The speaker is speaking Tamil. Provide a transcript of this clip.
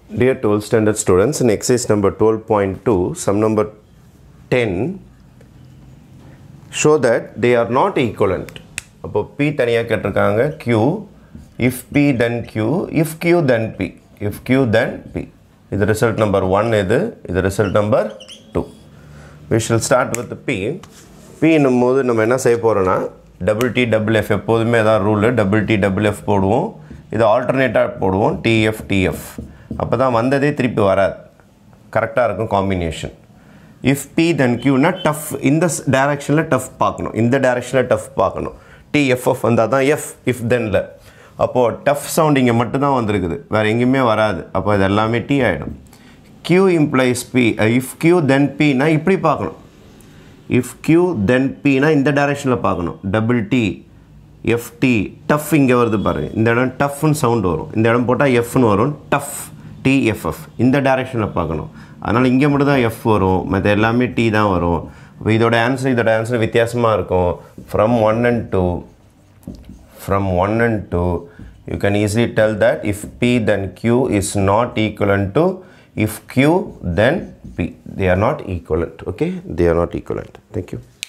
Dear 12th standard students, in exercise number 12.2, sum number 10, show that they are not equivalent. அப்போ P தனியாக கேட்டிருக்காங்க Q, if P then Q, if Q then P, if Q then P. இது ரிசல்ட் நம்பர் ஒன் இது இது result number two we shall start with P. P என்னும் போது நம்ம என்ன செய்ய போகிறோன்னா டபுள் டி டபுள் எஃப் எப்போதுமே ஏதாவது rule double D double F போடுவோம் இது ஆல்டர்னேட்டாக போடுவோம் டிஎஃப் டிஎஃப் அப்போ தான் வந்ததே திருப்பி வராது கரெக்டாக இருக்கும் காம்பினேஷன் இஃப் பி தென் கியூனா டஃப் இந்த டைரக்ஷனில் டஃப் பார்க்கணும் இந்த டைரக்ஷனில் டஃப் பார்க்கணும் டிஎஃப்எஃப் வந்தால் தான் எஃப் இஃப் தெனில் அப்போது டஃப் சவுண்ட் இங்கே மட்டும்தான் வந்திருக்குது வேறு எங்கேயுமே வராது அப்போ இது எல்லாமே டி ஆகிடும் q implies p if q then p னா இப்படி பார்க்கணும் இஃப் q then p னா இந்த டைரெக்ஷனில் பார்க்கணும் டபுள் டி எஃப்டி டஃப் இங்கே வருது பாருங்கள் இந்த இடம் டஃப்னு சவுண்ட் வரும் இந்த இடம் போட்டால் எஃப்னு வரும் டஃப் டிஎஃப்எஃப் இந்த டைரெக்ஷனில் பார்க்கணும் அதனால் இங்கே மட்டும் தான் எஃப் வரும் மற்ற எல்லாமே டி தான் வரும் இப்போ இதோட ஆன்சர் இதோட ஆன்சர் வித்தியாசமாக இருக்கும் from one and two from 1 and 2 you can easily tell that if p then q is not equivalent to if q then p they are not equivalent okay they are not equivalent thank you